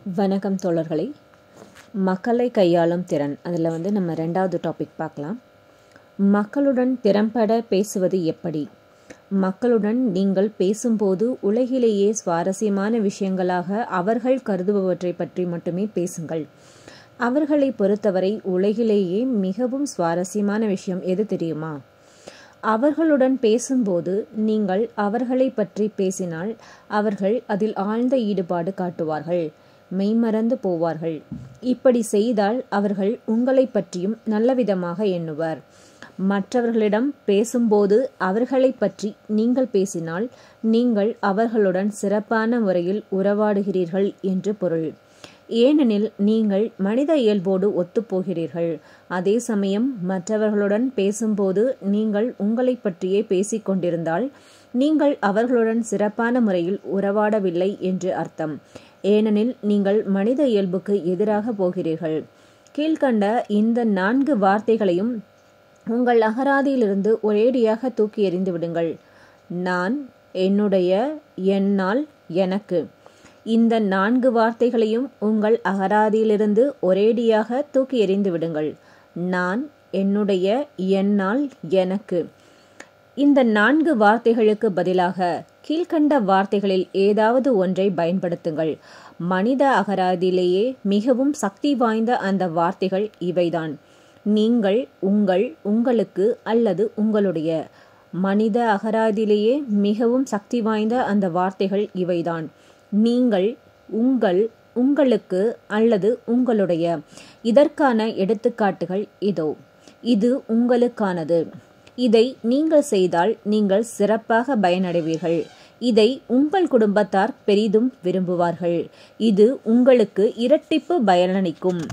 வணக்கம் தோழர்களே மக்களை கையாளும் திறன் அதில் வந்து நம்ம ரெண்டாவது டாபிக் பார்க்கலாம் மக்களுடன் திறம்பட பேசுவது எப்படி மக்களுடன் நீங்கள் பேசும்போது உலகிலேயே சுவாரஸ்யமான விஷயங்களாக அவர்கள் கருதுபவற்றை பற்றி மட்டுமே பேசுங்கள் அவர்களை பொறுத்தவரை உலகிலேயே மிகவும் சுவாரஸ்யமான விஷயம் எது தெரியுமா அவர்களுடன் பேசும்போது நீங்கள் அவர்களை பற்றி பேசினால் அவர்கள் அதில் ஆழ்ந்த ஈடுபாடு காட்டுவார்கள் மெய்மறந்து போவார்கள் இப்படி செய்தால் அவர்கள் உங்களை பற்றியும் நல்லவிதமாக எண்ணுவர் மற்றவர்களிடம் பேசும்போது அவர்களை பற்றி நீங்கள் பேசினால் நீங்கள் அவர்களுடன் சிறப்பான முறையில் உறவாடுகிறீர்கள் என்று பொருள் ஏனெனில் நீங்கள் மனித இயல்போடு ஒத்துப்போகிறீர்கள் அதே சமயம் மற்றவர்களுடன் பேசும்போது நீங்கள் உங்களை பற்றியே பேசிக்கொண்டிருந்தால் நீங்கள் அவர்களுடன் சிறப்பான முறையில் உறவாடவில்லை என்று அர்த்தம் ஏனெனில் நீங்கள் மனித இயல்புக்கு எதிராக போகிறீர்கள் கீழ்கண்ட இந்த நான்கு வார்த்தைகளையும் உங்கள் அகராதியிலிருந்து ஒரேடியாக தூக்கி எறிந்து விடுங்கள் நான் என்னுடைய என்னால் எனக்கு இந்த நான்கு வார்த்தைகளையும் உங்கள் அகராதியிலிருந்து ஒரேடியாக தூக்கி எறிந்து விடுங்கள் நான் என்னுடைய என்னால் எனக்கு இந்த நான்கு வார்த்தைகளுக்கு பதிலாக கீழ்கண்ட வார்த்தைகளில் ஏதாவது ஒன்றை பயன்படுத்துங்கள் மனித அகராதியிலேயே மிகவும் சக்தி வாய்ந்த அந்த வார்த்தைகள் இவைதான் நீங்கள் உங்கள் உங்களுக்கு அல்லது உங்களுடைய மனித அகராதியிலேயே மிகவும் சக்தி வாய்ந்த அந்த வார்த்தைகள் இவைதான் நீங்கள் உங்கள் உங்களுக்கு அல்லது உங்களுடைய இதற்கான எடுத்துக்காட்டுகள் இதோ இது உங்களுக்கானது இதை நீங்கள் செய்தால் நீங்கள் சிறப்பாக பயனடைவீர்கள் இதை உங்கள் குடும்பத்தார் பெரிதும் விரும்புவார்கள் இது உங்களுக்கு இரட்டிப்பு பயனளிக்கும்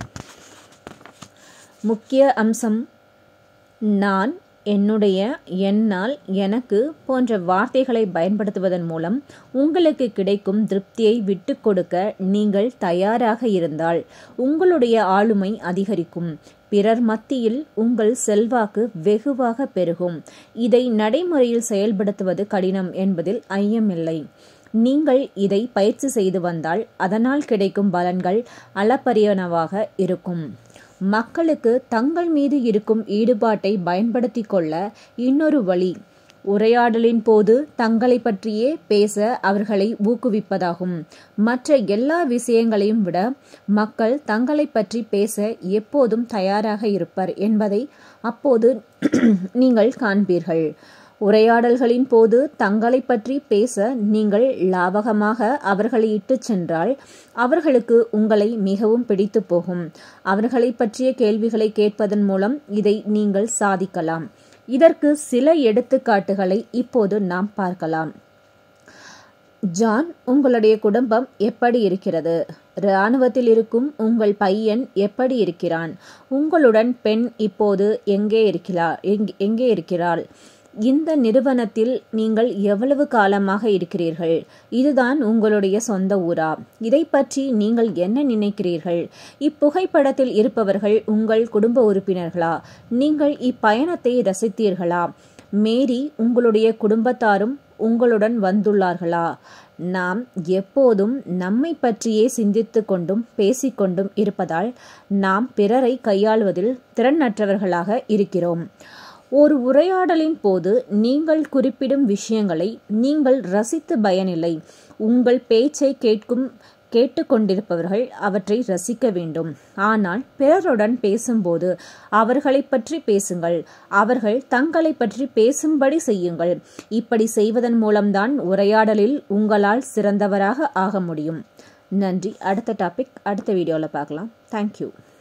முக்கிய அம்சம் நான் என்னுடைய என்னால் எனக்கு போன்ற வார்த்தைகளை பயன்படுத்துவதன் மூலம் உங்களுக்கு கிடைக்கும் திருப்தியை விட்டு கொடுக்க நீங்கள் தயாராக இருந்தால் உங்களுடைய ஆளுமை அதிகரிக்கும் பிறர் மத்தியில் உங்கள் செல்வாக்கு வெகுவாக பெருகும் இதை நடைமுறையில் செயல்படுத்துவது கடினம் என்பதில் ஐயமில்லை நீங்கள் இதை பயிற்சி செய்து வந்தால் அதனால் கிடைக்கும் பலன்கள் அளப்பரியனவாக இருக்கும் மக்களுக்கு தங்கள் மீது இருக்கும் ஈடுபாட்டை பயன்படுத்தி கொள்ள இன்னொரு வழி உரையாடலின் போது தங்களை பற்றியே பேச அவர்களை ஊக்குவிப்பதாகும் மற்ற எல்லா விஷயங்களையும் விட மக்கள் தங்களை பற்றி பேச எப்போதும் தயாராக இருப்பர் என்பதை அப்போது நீங்கள் காண்பீர்கள் உரையாடல்களின் போது தங்களை பற்றி பேச நீங்கள் லாபகமாக அவர்களை இட்டு சென்றால் அவர்களுக்கு உங்களை மிகவும் பிடித்து போகும் அவர்களை பற்றிய கேள்விகளை கேட்பதன் மூலம் இதை நீங்கள் சாதிக்கலாம் இதற்கு சில எடுத்துக்காட்டுகளை இப்போது நாம் பார்க்கலாம் ஜான் உங்களுடைய குடும்பம் எப்படி இருக்கிறது இராணுவத்தில் இருக்கும் உங்கள் பையன் எப்படி இருக்கிறான் உங்களுடன் பெண் இப்போது எங்கே இருக்கிறார் எங்கே இருக்கிறாள் இந்த நிறுவனத்தில் நீங்கள் எவ்வளவு காலமாக இருக்கிறீர்கள் இதுதான் உங்களுடைய சொந்த ஊரா இதை பற்றி நீங்கள் என்ன நினைக்கிறீர்கள் இப்புகைப்படத்தில் இருப்பவர்கள் உங்கள் குடும்ப உறுப்பினர்களா நீங்கள் இப்பயணத்தை ரசித்தீர்களா மேரி உங்களுடைய குடும்பத்தாரும் உங்களுடன் வந்துள்ளார்களா நாம் எப்போதும் நம்மை பற்றியே சிந்தித்து கொண்டும் பேசிக்கொண்டும் இருப்பதால் நாம் பிறரை கையாளுவதில் திறனற்றவர்களாக இருக்கிறோம் ஒரு உரையாடலின் போது நீங்கள் குறிப்பிடும் விஷயங்களை நீங்கள் ரசித்து பயனில்லை உங்கள் பேச்சை கேட்கும் கேட்டுக்கொண்டிருப்பவர்கள் அவற்றை ரசிக்க வேண்டும் ஆனால் பிறருடன் பேசும்போது அவர்களை பற்றி பேசுங்கள் அவர்கள் தங்களை பற்றி பேசும்படி செய்யுங்கள் இப்படி செய்வதன் மூலம்தான் உரையாடலில் உங்களால் சிறந்தவராக ஆக முடியும் நன்றி அடுத்த டாபிக் அடுத்த வீடியோவில் பார்க்கலாம் தேங்க்யூ